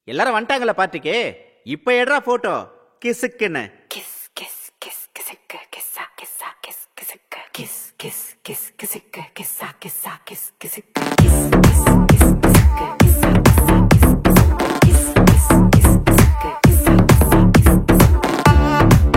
எல்லாரும் வந்துட்டாங்களா பார்ட்டிக்கு இப்ப எடுறா போட்டோ கிசுக்குன்னு Kiss, kiss, kiss, kissicka, kissa, kissa, kiss, kissicka, kiss, kiss, kiss, kissicka, kissa, kissa, kiss, kissicka, kiss, kiss, kiss, kissicka, kissa, kissa, kiss, kissicka, kiss, kiss, kiss, kissicka, kissa, kissa, kiss, kissicka.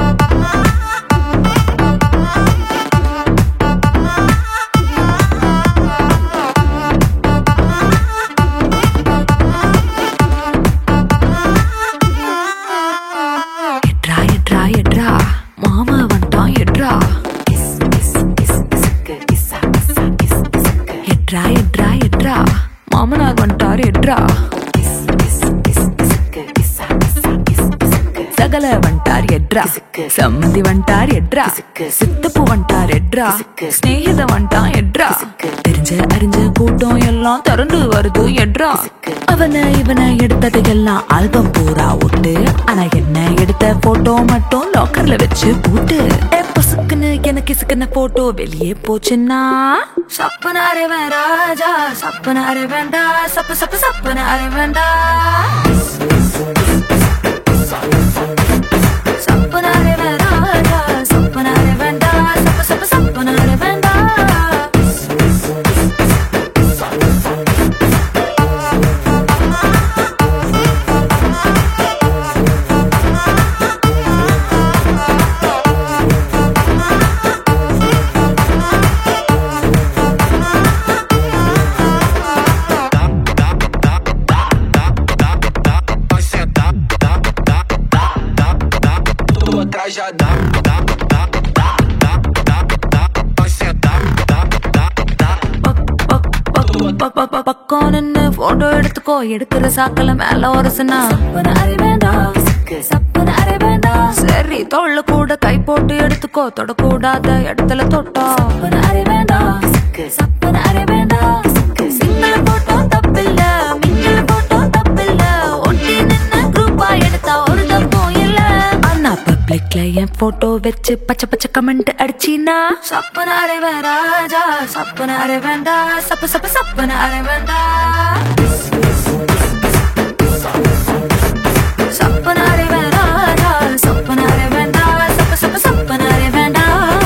எட்ரா எட்ரா எட்ரா மாமா வந்தான் எட்ரா kiss kiss kiss கிஸ்க்கு கிஸ்ஸா கிஸ்ஸா kiss கிஸ்க்கு எட்ரா எட்ரா எட்ரா மாமனார் வந்துட்டார் எட்ரா கிஸ் கிஸ் கிஸ் கிஸ்க்கு கிஸ்ஸா கிஸ்ஸா கிஸ் கிஸ்க்கு சகல வந்துட்டார் எட்ரா சம்மந்தி வந்துட்டார் எட்ரா சித்தப்பு வந்துட்டார் எட்ரா ஸ்நேகித வந்துட்டான் எட்ரா தெரிஞ்ச அறிஞ்ச கூட்டம் எல்லாம் திறந்து வருது எட்ரா அவனை இவனை எடுத்தது எல்லாம் ஆல்பம் பூரா விட்டு ஆனா என்ன எடுத்த போட்டோ மட்டும் லாக்கர்ல வச்சு பூட்டு ஏ, பொசுக்குன்னு எனக்கு இசுக்குன போட்டோ வெளியே போச்சுன்னா சப்பனாரே ராஜா சப்பனாரே வேண்டா சப்பு சப்பு சப்பனாரே வேண்டா சப்பனாரே ராஜா சப்பனாரே வேண்டா சப்பு சப்பு சப்பனாரே வேண்டா tua atrás já dá, dá, dá, dá, dá, dá, dá, vai sentar, dá, dá, dá. பக்கம் நின்னு போட்டோ எடுத்துக்கோ எடுக்கிற சாக்கல மேல ஒரசுனா சரி தொள்ள கூட கை போட்டு எடுத்துக்கோ தொடக்கூடாத இடத்துல தொட்டோ சிங்கிள் போட்டோ தப்பில்ல மிங்கிள் போட்டோ தப்பில்ல ஒட்டி நின்னு குரூப்பா எடுத்தா ஒரு தப்பும் இல்ல ஆனா பப்ளிக்ல என் போட்டோ வச்சு பச்சை பச்சை கமெண்ட் அடிச்சினா சப்பனாரே ராஜா சப்பனாரே வேண்டா சப்பு சப்பு சப்பனாரே வேண்டா சப்பனாரே ராஜா சப்பனாரே வேண்டா சப்பு சப்பு சப்பனாரே வேண்டா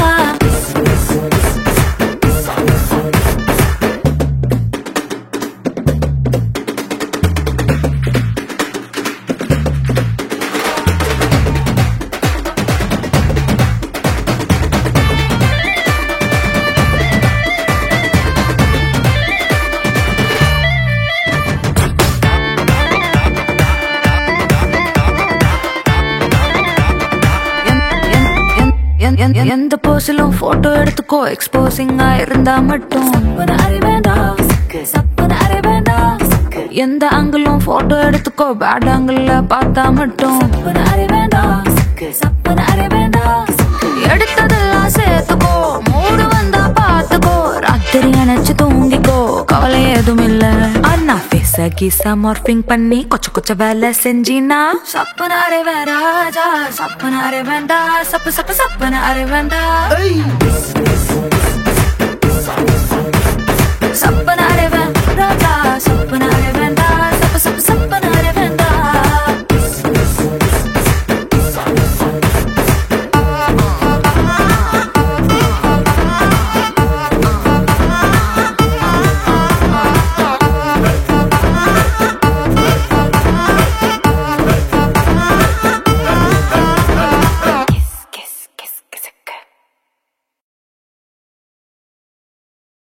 என்- என்- என்- எந்த போஸிலும் போட்டோ எடுத்துக்கோ எக்ஸ்போசிங்கா இருந்தா மட்டும் எந்த ஆங்கிளும் போட்டோ எடுத்துக்கோ பேட் ஆங்கிள் பார்த்தா மட்டும் எடுத்ததெல்லாம் சேர்த்துக்கோ மூடு வந்தா பார்த்துக்கோ ராத்திரி நினைச்சு தூங்கிக்கோ கவலை எதுவும் இல்ல அண்ணா பேச கீசா மார்பிங் பண்ணி கொச்ச கொச்ச வேலை செஞ்சினா சப்பனாரே ராஜா சப்பனாரே வேண்டா சப்பு சப்பு சப்பனாரே வேண்டா சப்பனாரே ராஜா சப்பனாரே